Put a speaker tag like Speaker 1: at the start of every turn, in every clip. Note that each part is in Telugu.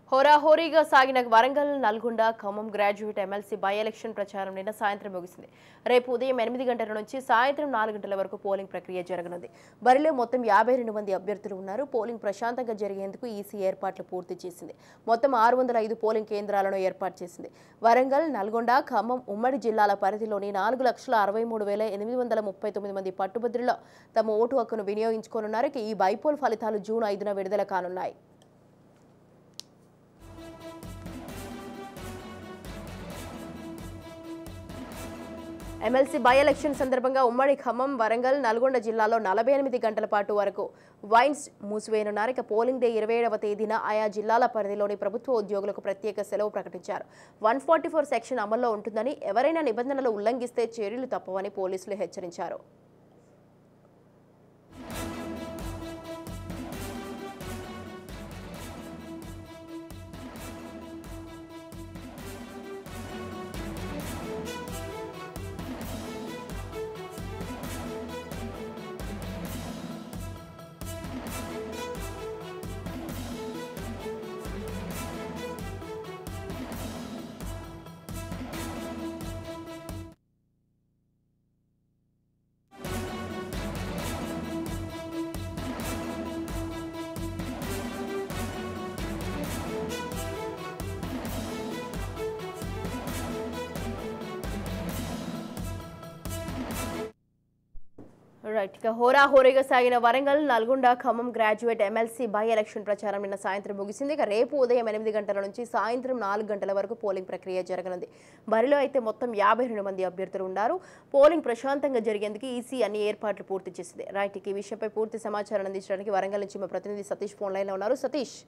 Speaker 1: హోరాహోరీగా సాగిన Warangal Nalgonda Khammam graduate MLC by election ప్రచారం నిన్న సాయంత్రం ముగిసింది రేపు ఉదయం ఎనిమిది గంటల నుంచి సాయంత్రం నాలుగు గంటల వరకు పోలింగ్ ప్రక్రియ జరగనుంది బరిలో మొత్తం యాభై రెండు మంది అభ్యర్థులు ఉన్నారు పోలింగ్ ప్రశాంతంగా జరిగేందుకు ఈసీ ఏర్పాట్లు పూర్తి చేసింది మొత్తం ఆరు వందల ఐదు పోలింగ్ కేంద్రాలను ఏర్పాటు చేసింది వరంగల్ నల్గొండ ఖమ్మం ఉమ్మడి జిల్లాల పరిధిలోని నాలుగు లక్షల అరవై మూడు వేల ఎనిమిది వందల ముప్పై తొమ్మిది మంది పట్టుభద్రుల్లో తమ ఓటు హక్కును వినియోగించుకోనున్నారు ఇక ఈ బైపోల్ ఫలితాలు జూన్ ఐదున విడుదల కానున్నాయి ఎమ్మెల్సీ బై ఎలక్షన్ సందర్భంగా ఉమ్మడి ఖమ్మం వరంగల్ నల్గొండ జిల్లాలో నలభై ఎనిమిది గంటల పాటు వరకు వైన్స్ మూసివేయనున్నారు ఇక పోలింగ్ డే ఇరవై ఏడవ తేదీన ఆయా జిల్లాల పరిధిలోని ప్రభుత్వ ఉద్యోగులకు ప్రత్యేక సెలవు ప్రకటించారు వన్ ఫార్టీ ఫోర్ సెక్షన్ అమల్లో ఉంటుందని ఎవరైనా నిబంధనలు ఉల్లంఘిస్తే చర్యలు తప్పవని పోలీసులు హెచ్చరించారు రైట్ ఇక హోరాహోరీగా సాగిన Warangal Nalgonda Khammam graduate MLC by election ప్రచారం నిన్న సాయంత్రం ముగిసింది ఇక రేపు ఉదయం ఎనిమిది గంటల నుంచి సాయంత్రం నాలుగు గంటల వరకు పోలింగ్ ప్రక్రియ జరగనుంది బరిలో అయితే మొత్తం యాభై రెండు మంది అభ్యర్థులు ఉన్నారు పోలింగ్ ప్రశాంతంగా జరిగేందుకు ఈసీ అన్ని ఏర్పాట్లు పూర్తి చేసింది రైట్ ఇక ఈ విషయంపై పూర్తి సమాచారం అందించడానికి వరంగల్ నుంచి మా ప్రతినిధి సతీష్ ఫోన్ లైన్లో ఉన్నారు సతీష్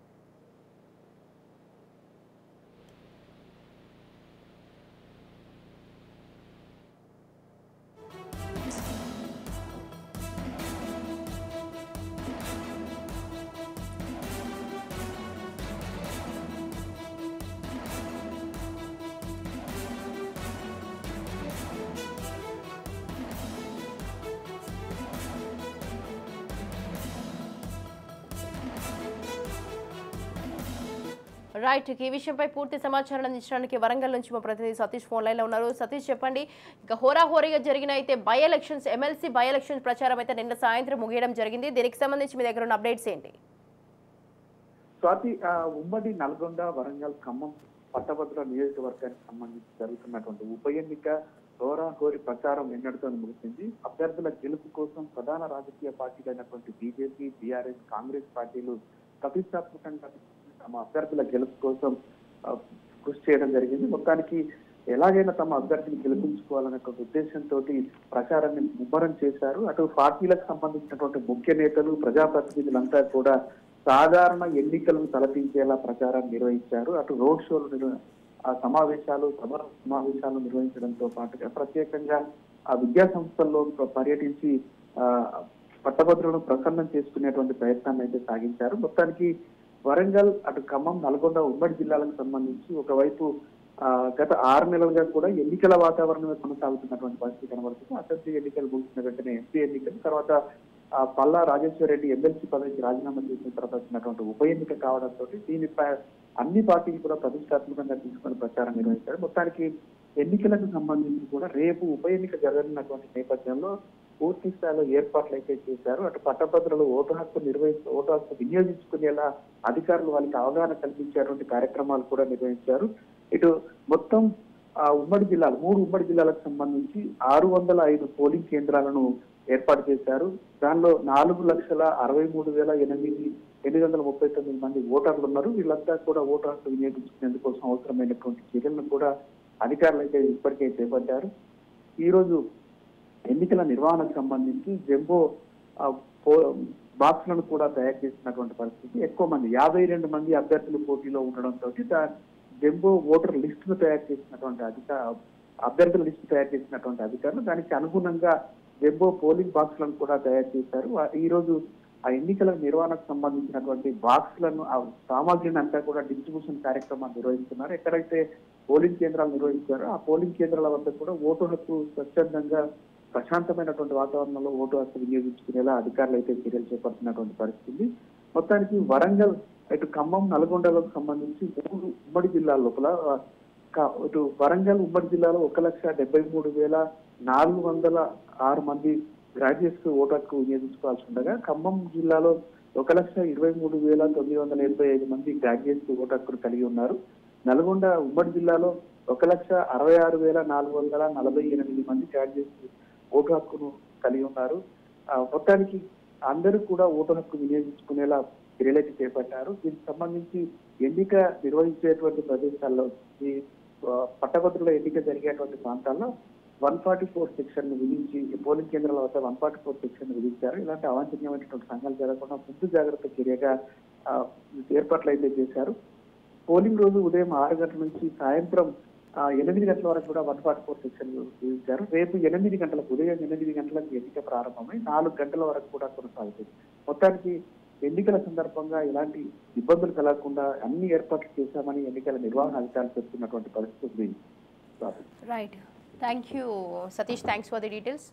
Speaker 1: రైట్ ఇక ఈ విషయంపై పూర్తి సమాచారం అందించడానికి వరంగల్ నుంచి మా ప్రతినిధి సతీష్ ఫోన్ లైన్లో ఉన్నారు సతీష్ చెప్పండి ఇక హోరాహోరీగా జరిగిన అయితే by elections MLC by elections ప్రచారం అయితే నిన్న సాయంత్రం ముగియడం జరిగింది దీనికి సంబంధించి మీ దగ్గర ఉన్న అప్డేట్స్ ఏంటి
Speaker 2: స్వాతి ఆ, ఉమ్మడి నల్గొండ వరంగల్ ఖమ్మం పట్టభద్ర నియోజకవర్గానికి సంబంధించి జరుగుతున్నటువంటి ఉప ఎన్నిక హోరాహోరి ప్రచారం ఎన్నటితో ముగిసింది అభ్యర్థుల గెలుపు కోసం ప్రధాన రాజకీయ పార్టీలైనటువంటి బీజేపీ బీఆర్ఎస్ కాంగ్రెస్ పార్టీలు ప్రతిష్టాత్మకంగా తమ అభ్యర్థుల గెలుపు కోసం ఆ, కృషి చేయడం జరిగింది మొత్తానికి ఎలాగైనా తమ అభ్యర్థిని గెలిపించుకోవాలనే ఒక ఉద్దేశంతో ప్రచారాన్ని ముమ్మరం చేశారు అటు పార్టీలకు సంబంధించినటువంటి ముఖ్య నేతలు ప్రజాప్రతినిధులంతా కూడా సాధారణ ఎన్నికలను తలపించేలా ప్రచారం నిర్వహించారు అటు రోడ్ షోలు నిర్వ- ఆ సమావేశాలు సభ సమావేశాలు నిర్వహించడంతో పాటుగా ప్రత్యేకంగా ఆ విద్యా సంస్థల్లో ప- పర్యటించి ఆ పట్టభద్రులను ప్రసన్నం చేసుకునేటువంటి ప్రయత్నాన్ని అయితే సాగించారు మొత్తానికి వరంగల్ అటు ఖమ్మం నల్గొండ ఉమ్మడి జిల్లాలకు సంబంధించి ఒకవైపు ఆ, గత ఆరు నెలలుగా కూడా ఎన్నికల వాతావరణమే కొనసాగుతున్నటువంటి పరిస్థితి కనబడుతుంది అసెంబ్లీ ఎన్నికలు ముగిసిన వెంటనే ఎంపీ ఎన్నికలు తర్వాత ఆ, పల్లా రాజేశ్వర రెడ్డి ఎమ్మెల్సీ పదవికి రాజీనామా చేసిన తర్వాత వచ్చినటువంటి ఉప ఎన్నిక కావడంతో దీనిపై అన్ని పార్టీలు కూడా ప్రతిష్టాత్మకంగా తీసుకొని ప్రచారం నిర్వహించారు మొత్తానికి ఎన్నికలకు సంబంధించి కూడా రేపు ఉప ఎన్నిక జరగనున్నటువంటి నేపథ్యంలో పూర్తి స్థాయిలో ఏర్పాట్లు అయితే చేశారు అటు పట్టభద్రులు ఓటు హక్కు నిర్వహిస్తూ ఓటు హక్కు వినియోగించుకునేలా అధికారులు వాళ్ళకి అవగాహన కల్పించేటువంటి కార్యక్రమాలు కూడా నిర్వహించారు ఇటు మొత్తం ఆ ఉమ్మడి జిల్లాలు మూడు ఉమ్మడి జిల్లాలకు సంబంధించి ఆరు వందల ఐదు పోలింగ్ కేంద్రాలను ఏర్పాటు చేశారు దానిలో నాలుగు లక్షల అరవై మూడు వేల ఎనిమిది ఎనిమిది వందల ముప్పై తొమ్మిది మంది ఓటర్లు ఉన్నారు వీళ్ళంతా కూడా ఓటు హక్కు వినియోగించుకునేందుకోసం అవసరమైనటువంటి చర్యలను కూడా అధికారులు అయితే ఇప్పటికే చేపట్టారు ఈ రోజు ఎన్నికల నిర్వహణకు సంబంధించి జంబో ఆ, పో- బాక్స్లను కూడా తయారు చేసినటువంటి పరిస్థితి ఎక్కువ మంది యాభై రెండు మంది అభ్యర్థులు పోటీలో ఉండడంతో జంబో ఓటర్ లిస్ట్ ను తయారు చేసినటువంటి అధిక అభ్యర్థుల లిస్టు తయారు చేసినటువంటి అధికారులు దానికి అనుగుణంగా జంబో పోలింగ్ బాక్స్లను కూడా తయారు చేశారు ఆ- ఈ రోజు ఆ ఎన్నికల నిర్వహణకు సంబంధించినటువంటి బాక్స్లను ఆ సామాగ్రిని అంతా కూడా డిస్ట్రిబ్యూషన్ కార్యక్రమాన్ని నిర్వహిస్తున్నారు ఎక్కడైతే పోలింగ్ కేంద్రాలు నిర్వహించారో ఆ పోలింగ్ కేంద్రాల వద్ద కూడా ఓటు హక్కు స్వచ్ఛందంగా ప్రశాంతమైనటువంటి వాతావరణంలో ఓటు హక్కు వినియోగించుకునేలా అధికారులు అయితే చర్యలు చేపడుతున్నటువంటి పరిస్థితి మొత్తానికి వరంగల్ ఇటు ఖమ్మం నల్గొండలకు సంబంధించి మూడు ఉమ్మడి జిల్లాల లోపల ఆ, క- ఇటు వరంగల్ ఉమ్మడి జిల్లాలో ఒక లక్ష డెబ్బై మూడు వేల నాలుగు వందల ఆరు మంది గ్రాడ్యుయేట్స్ ఓటు హక్కు వినియోగించుకోవాల్సి ఉండగా ఖమ్మం జిల్లాలో ఒక లక్ష ఇరవై మూడు వేల తొమ్మిది వందల ఎనభై ఐదు మంది గ్రాడ్యుయేట్స్ ఓటు హక్కును కలిగి ఉన్నారు నల్గొండ ఉమ్మడి జిల్లాలో ఒక లక్ష అరవై ఆరు వేల నాలుగు వందల నలభై ఎనిమిది మంది గ్రాడ్యుయేట్స్ ఓటు హక్కును కలిగి ఉన్నారు ఆ, మొత్తానికి అందరూ కూడా ఓటు హక్కు వినియోగించుకునేలా చర్యలైతే చేపట్టారు దీనికి సంబంధించి ఎన్నిక నిర్వహించేటువంటి ప్రదేశాల్లో ఈ ఆ, పట్టభద్రుల ఎన్నిక జరిగేటువంటి ప్రాంతాల్లో వన్ ఫార్టీ ఫోర్ సెక్షన్ విధించి ఈ పోలింగ్ కేంద్రాల వద్ద వన్ ఫార్టీ ఫోర్ సెక్షన్ విధించారు ఇలాంటి అవాంఛనీయమైనటువంటి సంఘాలు జరగకుండా ముందు జాగ్రత్త చర్యగా ఆ, ఏర్పాట్లు అయితే చేశారు పోలింగ్ రోజు ఉదయం ఆరు గంటల నుంచి సాయంత్రం ఆ, ఎనిమిది గంటల వరకు కూడా వన్ ఫార్టీ ఫోర్ సెక్షన్ విధించారు రేపు ఎనిమిది గంటలకు ఉదయం ఎనిమిది గంటలకు ఎన్నిక ప్రారంభమై నాలుగు గంటల వరకు కూడా కొనసాగుతుంది మొత్తానికి ఎన్నికల సందర్భంగా ఎలాంటి ఇబ్బందులు కలగకుండా అన్ని ఏర్పాట్లు చేశామని ఎన్నికల నిర్వహణ అధికారులు చెప్తున్నటువంటి పరిస్థితి ఉంది Swathi.
Speaker 1: Right thank you Satish thanks for the details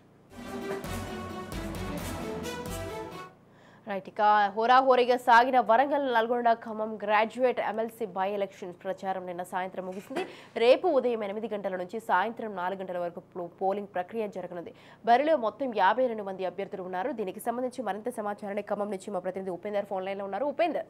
Speaker 1: right ఇక హోరాహోరీగా సాగిన Warangal Nalgonda Khammam graduate MLC by election ప్రచారం నిన్న సాయంత్రం ముగిసింది రేపు ఉదయం ఎనిమిది గంటల నుంచి సాయంత్రం నాలుగు గంటల వరకు పో- పోలింగ్ ప్రక్రియ జరగనుంది బరిలో మొత్తం యాభై రెండు మంది అభ్యర్థులు ఉన్నారు దీనికి సంబంధించి మరింత సమాచారాన్ని ఖమ్మం నుంచి మా ప్రతినిధి ఉపేందర్ ఫోన్ లైన్లో ఉన్నారు ఉపేందర్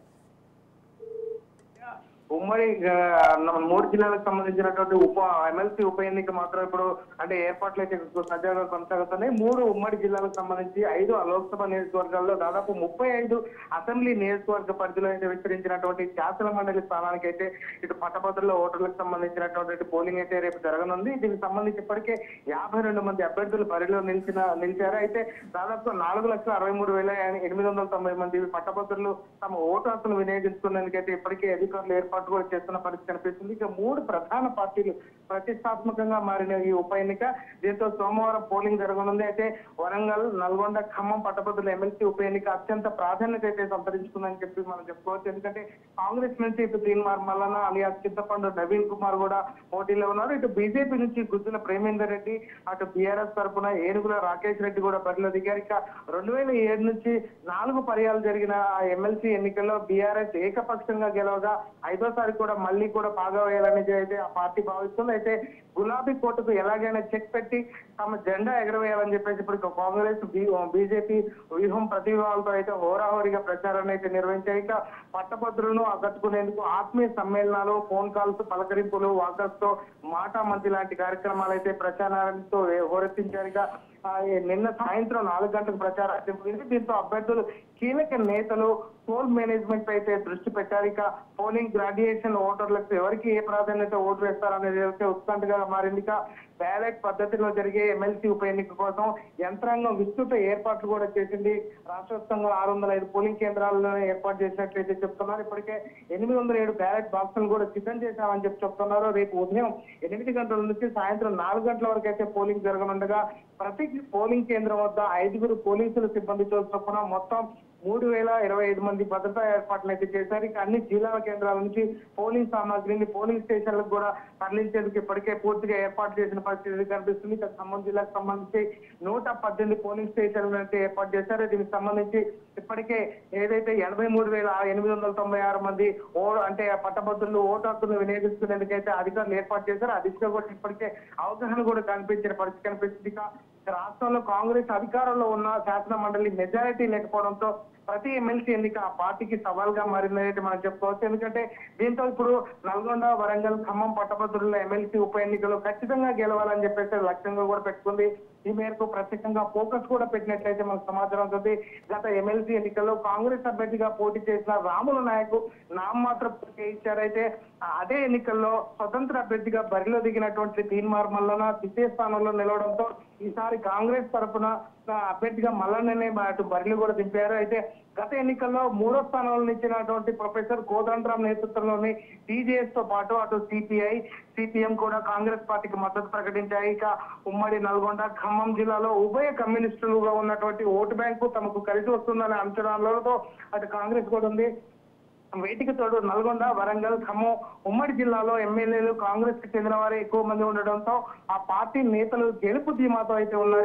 Speaker 3: ఉమ్మడి ఆ, మన మూడు జిల్లాలకు సంబంధించినటువంటి ఉప ఎమ్మెల్సీ ఉప ఎన్నిక మాత్రం ఇప్పుడు అంటే ఏర్పాట్లు అయితే సజావుగా కొనసాగుతున్నాయి మూడు ఉమ్మడి జిల్లాలకు సంబంధించి ఐదు లోక్సభ నియోజకవర్గాల్లో దాదాపు ముప్పై ఐదు అసెంబ్లీ నియోజకవర్గ పరిధిలో అయితే విస్తరించినటువంటి శాసన మండలి స్థానానికి అయితే ఇటు పట్టభద్రుల ఓటర్లకు సంబంధించినటువంటి పోలింగ్ అయితే రేపు జరగనుంది దీనికి సంబంధించి ఇప్పటికే యాభై రెండు మంది అభ్యర్థులు బరిలో నిలిచిన నిలిచారు అయితే దాదాపు నాలుగు లక్షల అరవై మూడు వేల ఎనిమిది వందల తొంభై మంది పట్టభద్రులు తమ ఓటు హక్కును వినియోగించుకునేందుకైతే ఇప్పటికే అధికారులు ఏర్పాటు కూడా చేస్తున్న పరిస్థితి కనిపిస్తుంది ఇక మూడు ప్రధాన పార్టీలు ప్రతిష్టాత్మకంగా మారిన ఈ ఉప ఎన్నిక దీంతో సోమవారం పోలింగ్ జరగనుంది అయితే వరంగల్ నల్గొండ ఖమ్మం పట్టభద్రుల ఎమ్మెల్సీ ఉప ఎన్నిక అత్యంత ప్రాధాన్యత అయితే సంతరించుకుందని చెప్పి మనం చెప్పుకోవచ్చు ఎందుకంటే కాంగ్రెస్ నుంచి ఇటు తీన్మార్ మల్లన అలియాస్ చింతపండు నవీన్ కుమార్ కూడా పోటీలో ఉన్నారు ఇటు బీజేపీ నుంచి గుజ్జుల ప్రేమేందర్ రెడ్డి అటు బీఆర్ఎస్ తరఫున ఏనుగుల రాకేష్ రెడ్డి కూడా బరిలో దిగారు ఇక రెండు వేల ఏడు నుంచి నాలుగు పర్యాలు జరిగిన ఆ ఎమ్మెల్సీ ఎన్నికల్లో బీఆర్ఎస్ ఏకపక్షంగా గెలవగా ఐదోసారి కూడా మళ్ళీ కూడా బాగా వేయాలని అయితే ఆ పార్టీ భావిస్తుంది అయితే గులాబీ కోటకు ఎలాగైనా చెక్ పెట్టి తమ జెండా ఎగరవేయాలని చెప్పేసి ఇప్పుడు కాంగ్రెస్ బీజేపీ వ్యూహం ప్రతిభావాలతో అయితే హోరాహోరీగా ప్రచారాన్ని అయితే నిర్వహించాయి ఇక పట్టభద్రులను ఆకట్టుకునేందుకు ఆత్మీయ సమ్మేళనాలు ఫోన్ కాల్స్ పలకరింపులు వాకర్స్ తో మాటా మంచి లాంటి కార్యక్రమాలు అయితే ప్రచారాలతో హోరెత్తించారు ఇక ఆ, ఈ నిన్న సాయంత్రం నాలుగు గంటలకు ప్రచారం ముగింది దీంతో అభ్యర్థులు కీలక నేతలు పోల్ మేనేజ్మెంట్ పై అయితే దృష్టి పెట్టారు ఇక పోలింగ్ గ్రాడ్యుయేషన్ ఓటర్లకు ఎవరికి ఏ ప్రాధాన్యత ఓటు వేస్తారనేది అయితే ఉత్కంఠగా మారింది ఇక బ్యాలెట్ పద్ధతిలో జరిగే ఎమ్మెల్సీ ఉప ఎన్నిక కోసం యంత్రాంగం విస్తృత ఏర్పాట్లు కూడా చేసింది రాష్ట్ర వ్యాప్తంగా ఆరు వందల ఐదు పోలింగ్ కేంద్రాలను ఏర్పాటు చేసినట్లయితే చెప్తున్నారు ఇప్పటికే ఎనిమిది వందల ఏడు బ్యాలెట్ బాక్సులు కూడా సిద్ధం చేశామని చెప్పి చెప్తున్నారు రేపు ఉదయం ఎనిమిది గంటల నుంచి సాయంత్రం నాలుగు గంటల వరకు అయితే పోలింగ్ జరగనుండగా ప్రతి పోలింగ్ కేంద్రం వద్ద ఐదుగురు పోలీసులు సిబ్బందితో చొప్పున మొత్తం మూడు వేల ఇరవై ఐదు మంది భద్రతా ఏర్పాట్లు అయితే చేశారు ఇక అన్ని జిల్లాల కేంద్రాల నుంచి పోలింగ్ సామాగ్రిని పోలింగ్ స్టేషన్లకు కూడా తరలించేందుకు ఇప్పటికే పూర్తిగా ఏర్పాటు చేసిన పరిస్థితి కనిపిస్తుంది ఇక ఖమ్మం జిల్లాకు సంబంధించి నూట పద్దెనిమిది పోలింగ్ స్టేషన్లు అయితే ఏర్పాటు చేశారు దీనికి సంబంధించి ఇప్పటికే ఏదైతే ఎనభై మూడు వేల ఎనిమిది వందల తొంభై ఆరు మంది ఓ అంటే పట్టభద్రులు ఓటు హక్కును వినియోగించుకునేందుకైతే అధికారులు ఏర్పాటు చేశారు ఆ దిశగా కూడా ఇప్పటికే అవగాహన కూడా కనిపించిన పరిస్థితి కనిపిస్తుంది ఇక రాష్ట్రంలో కాంగ్రెస్ అధికారంలో ఉన్న శాసన మండలి మెజారిటీ లేకపోవడంతో ప్రతి ఎమ్మెల్సీ ఎన్నిక ఆ పార్టీకి సవాల్గా మారిందనేది మనం చెప్పుకోవచ్చు ఎందుకంటే దీంతో ఇప్పుడు నల్గొండ వరంగల్ ఖమ్మం పట్టభద్రుల ఎమ్మెల్సీ ఉప ఎన్నికలు ఖచ్చితంగా గెలవాలని చెప్పేసి లక్ష్యంగా కూడా పెట్టుకుంది ఈ మేరకు ప్రత్యేకంగా ఫోకస్ కూడా పెట్టినట్లయితే మనకు సమాచారం ఉంటుంది గత ఎమ్మెల్సీ ఎన్నికల్లో కాంగ్రెస్ అభ్యర్థిగా పోటీ చేసిన రాముల నాయకు నామమాత్ర పోటీ ఇచ్చారైతే అదే ఎన్నికల్లో స్వతంత్ర అభ్యర్థిగా బరిలో దిగినటువంటి తీన్మార్ మల్లన ద్వితీయ స్థానంలో నిలవడంతో ఈసారి కాంగ్రెస్ తరఫున అభ్యర్థిగా మల్లన్ననే అటు బరిలో కూడా దింపారు అయితే గత ఎన్నికల్లో మూడో స్థానంలో ఇచ్చినటువంటి ప్రొఫెసర్ కోదండరాం నేతృత్వంలోని టీజేఎస్ తో పాటు అటు సిపిఐ సిపిఎం కూడా కాంగ్రెస్ పార్టీకి మద్దతు ప్రకటించాయి ఇక ఉమ్మడి నల్గొండ ఖమ్మం జిల్లాలో ఉభయ కమ్యూనిస్టులుగా ఉన్నటువంటి ఓటు బ్యాంకు తమకు కలిసి వస్తుందనే అంచనాలతో అటు కాంగ్రెస్ కూడా ఉంది వీటికి తోడు నల్గొండ వరంగల్ ఖమ్మం ఉమ్మడి జిల్లాలో ఎమ్మెల్యేలు కాంగ్రెస్ కి చెందిన వారే ఎక్కువ మంది ఉండడంతో ఆ పార్టీ నేతలు గెలుపు ధీమాతో అయితే ఉన్నారు ఇక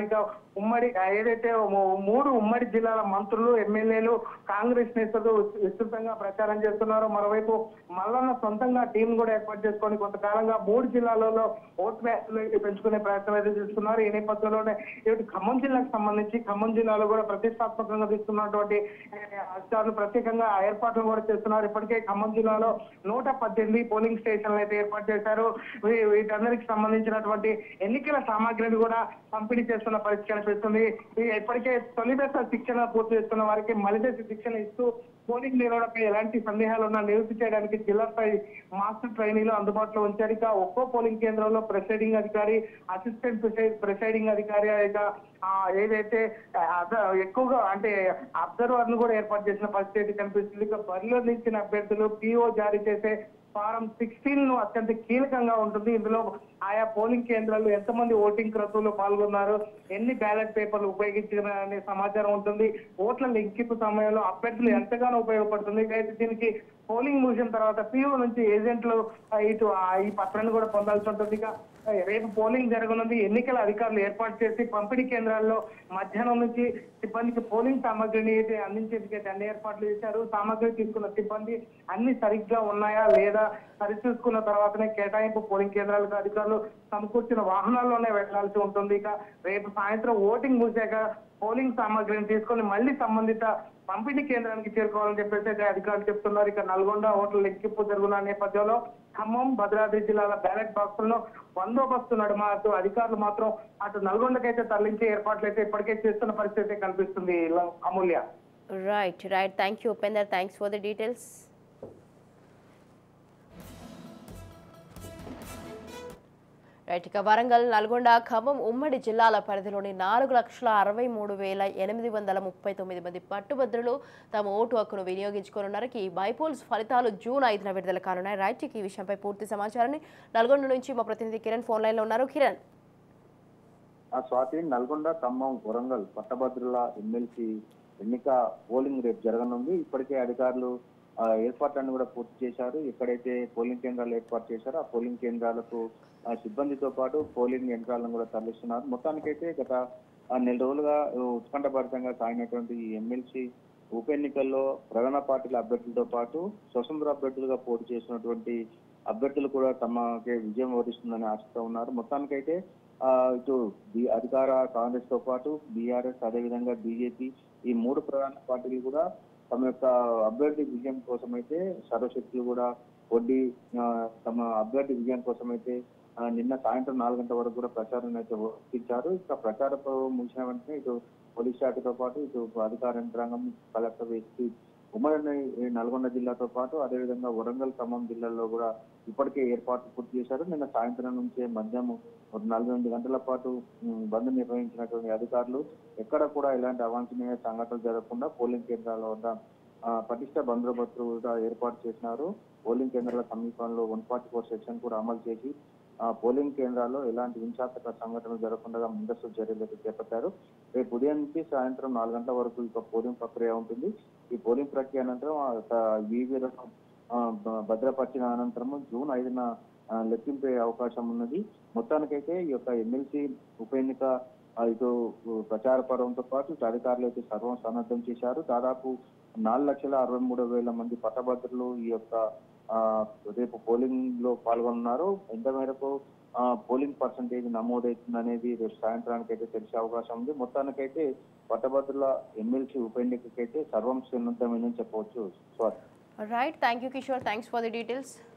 Speaker 3: ఉమ్మడి ఆ, ఏదైతే మూ- మూడు ఉమ్మడి జిల్లాల మంత్రులు ఎమ్మెల్యేలు కాంగ్రెస్ నేతలు విస్తృతంగా ప్రచారం చేస్తున్నారు మరోవైపు మల్లన్న సొంతంగా టీం కూడా ఏర్పాటు చేసుకొని కొంతకాలంగా మూడు జిల్లాలలో ఓట్ బ్యాంకులు పెంచుకునే ప్రయత్నం అయితే చేస్తున్నారు ఈ నేపథ్యంలోనే ఇటు ఖమ్మం జిల్లాకు సంబంధించి ఖమ్మం జిల్లాలో కూడా ప్రతిష్టాత్మకంగా తీసుకున్నటువంటి ఏ, అధికారులు ప్రత్యేకంగా ఏర్పాట్లు కూడా చేస్తున్నారు ఇప్పటికే ఖమ్మం జిల్లాలో నూట పద్దెనిమిది పోలింగ్ స్టేషన్లు అయితే ఏర్పాటు చేశారు వీ- వీటందరికి సంబంధించినటువంటి ఎన్నికల సామాగ్రిని కూడా పంపిణీ చేస్తున్న పరిస్థితి కనిపిస్తుంది ఈ ఇప్పటికే తొలి దశ శిక్షణ పూర్తి చేస్తున్న వారికి మలి దశ శిక్షణ ఇస్తూ పోలింగ్ నిర్వహణపై ఎలాంటి సందేహాలు ఉన్నా నివృత్తి చేయడానికి జిల్లా స్థాయి మాస్టర్ ట్రైనీలు అందుబాటులో ఉంచారు ఇక ఒక్కో పోలింగ్ కేంద్రంలో ప్రెసైడింగ్ అధికారి అసిస్టెంట్ ప్రెసైడింగ్ అధికారి ఇక ఆ, ఏదైతే ఆ, అద- ఎక్కువగా అంటే అబ్జర్వర్ ను కూడా ఏర్పాటు చేసిన పరిస్థితి కనిపిస్తుంది ఇక బరిలో నిలిచిన అభ్యర్థులు పిఓ జారీ చేసే ఫారం సిక్స్టీన్ ను అత్యంత కీలకంగా ఉంటుంది ఇందులో ఆయా పోలింగ్ కేంద్రాల్లో ఎంతమంది ఓటింగ్ క్రతువులో పాల్గొన్నారు ఎన్ని బ్యాలెట్ పేపర్లు ఉపయోగించిన అనే సమాచారం ఉంటుంది ఓట్ల లెక్కింపు సమయంలో అభ్యర్థులు ఎంతగానో ఉపయోగపడుతుంది అయితే దీనికి పోలింగ్ ముగిసిన తర్వాత పిఓ నుంచి ఏజెంట్లు ఆ, ఇటు ఆ, ఈ పత్రాన్ని కూడా పొందాల్సి ఉంటుంది ఇక ఆ, రేపు పోలింగ్ జరగనుంది ఎన్నికల అధికారులు ఏర్పాటు చేసి పంపిణీ కేంద్రాల్లో మధ్యాహ్నం నుంచి సిబ్బందికి పోలింగ్ సామాగ్రిని అయితే అందించేందుకు అయితే అన్ని ఏర్పాట్లు చేశారు సామాగ్రి తీసుకున్న సిబ్బంది అన్ని సరిగ్గా ఉన్నాయా లేదా సరిచూసుకున్న తర్వాతనే కేటాయింపు పోలింగ్ కేంద్రాలకు అధికారులు సమకూర్చిన వాహనాల్లోనే వెళ్లాల్సి ఉంటుంది ఇక రేపు సాయంత్రం ఓటింగ్ ముగిశాక పోలింగ్ సామాగ్రిని తీసుకొని మళ్ళీ సంబంధిత పంపిణీ కేంద్రానికి చేరుకోవాలని చెప్పేసి అయితే అధికారులు చెప్తున్నారు ఇక నల్గొండ ఓట్ల లెక్కింపు జరుగుతున్న నేపథ్యంలో ఖమ్మం భద్రాద్రి జిల్లాల బ్యాలెట్ బాక్సులను బందోబస్తు నడుమ అటు అధికారులు మాత్రం అటు నల్గొండకైతే తరలించే ఏర్పాట్లు అయితే ఇప్పటికే చేస్తున్న పరిస్థితి అయితే కనిపిస్తుంది ఇలా Amulya
Speaker 1: right right thank you Upender thanks for the details right ఇక వరంగల్ నల్గొండ ఖమ్మం ఉమ్మడి జిల్లాల పరిధిలోని నాలుగు లక్షల అరవై మూడు వేల ఎనిమిది వందల ముప్పై తొమ్మిది మంది పట్టుభద్రులు తమ ఓటు హక్కును వినియోగించుకోనున్నారు ఈ బైపోల్స్ ఫలితాలు జూన్ ఐదున విడుదల కానున్నాయి రైట్ ఇక ఈ విషయంపై పూర్తి సమాచారాన్ని నల్గొండ నుంచి మా ప్రతినిధి కిరణ్ ఫోన్ లైన్లో ఉన్నారు కిరణ్
Speaker 4: ఆ స్వాతి నల్గొండ ఖమ్మం వరంగల్ పట్టభద్రుల ఎమ్మెల్సీ ఎన్నిక పోలింగ్ రేపు జరగనుంది ఇప్పటికే అధికారులు ఆ, ఏర్పాట్లను కూడా పూర్తి చేశారు ఎక్కడైతే పోలింగ్ కేంద్రాలు ఏర్పాటు చేశారో ఆ పోలింగ్ కేంద్రాలకు ఆ, సిబ్బందితో పాటు పోలింగ్ యంత్రాలను కూడా తరలిస్తున్నారు మొత్తానికైతే గత ఆ, నెల రోజులుగా ఉత్కంఠభరితంగా సాగినటువంటి ఈ ఎమ్మెల్సీ ఉప ఎన్నికల్లో ప్రధాన పార్టీల అభ్యర్థులతో పాటు స్వతంత్ర అభ్యర్థులుగా పోటీ చేసినటువంటి అభ్యర్థులు కూడా తమకే విజయం వరిస్తుందని ఆశతో ఉన్నారు మొత్తానికైతే ఆ, ఇటు బి అధికార కాంగ్రెస్ తో పాటు బీఆర్ఎస్ అదేవిధంగా బీజేపీ ఈ మూడు ప్రధాన పార్టీలు కూడా తమ యొక్క అభ్యర్థి విజయం కోసం అయితే సర్వశక్తులు కూడా వడ్డీ ఆ, తమ అభ్యర్థి విజయం కోసం అయితే ఆ, నిన్న సాయంత్రం నాలుగు గంటల వరకు కూడా ప్రచారం అయితే ఇచ్చారు ఇక ప్రచార పర్వం ముగిసిన వెంటనే ఇటు పోలీస్ శాఖతో పాటు ఇటు అధికార యంత్రాంగం కలెక్టర్ ఎస్పీ ఉమ్మడి ఈ నల్గొండ జిల్లాతో పాటు అదేవిధంగా వరంగల్ ఖమ్మం జిల్లాల్లో కూడా ఇప్పటికే ఏర్పాట్లు పూర్తి చేశారు నిన్న సాయంత్రం నుంచే మధ్యాహ్నం ఒక నలభై ఎనిమిది గంటల పాటు ఉమ్, బంద్ నిర్వహించినటువంటి అధికారులు ఎక్కడ కూడా ఎలాంటి అవాంఛనీయ సంఘటనలు జరగకుండా పోలింగ్ కేంద్రాల వద్ద ఆ, పటిష్ట బందోబస్తు కూడా ఏర్పాటు చేసినారు పోలింగ్ కేంద్రాల సమీపంలో వన్ ఫార్టీ ఫోర్ సెక్షన్ కూడా అమలు చేసి ఆ పోలింగ్ కేంద్రాల్లో ఎలాంటి హింసాత్మక సంఘటనలు జరగకుండా ముందస్తు చర్యలు అయితే చేపట్టారు రేపు ఉదయం నుంచి సాయంత్రం నాలుగు గంటల వరకు ఇక పోలింగ్ ప్రక్రియ ఉంటుంది ఈ పోలింగ్ ప్రక్రియ అనంతరం వీవీలను భద్రపరిచిన అనంతరం జూన్ ఐదున ఆ, లెక్కింపే అవకాశం ఉన్నది మొత్తానికైతే ఈ యొక్క ఎమ్మెల్సీ ఉప ఎన్నిక ఆ, ఇటు ప్రచార పర్వంతో పాటు ఇటు అధికారులు అయితే సర్వం సన్నద్ధం చేశారు దాదాపు నాలుగు లక్షల అరవై మూడు వేల మంది పట్టభద్రులు ఈ యొక్క ఆ, రేపు పోలింగ్ లో పాల్గొన్నారు ఎంత మేరకు ఆ, పోలింగ్ పర్సంటేజ్ నమోదవుతుంది అనేది రేపు సాయంత్రానికి అయితే తెలిసే అవకాశం ఉంది మొత్తానికైతే పట్టభద్రుల ఎమ్మెల్సీ ఉప ఎన్నికకైతే సర్వం సన్నద్ధమైందని చెప్పవచ్చు Swathi
Speaker 1: right thank you Kishore thanks for the details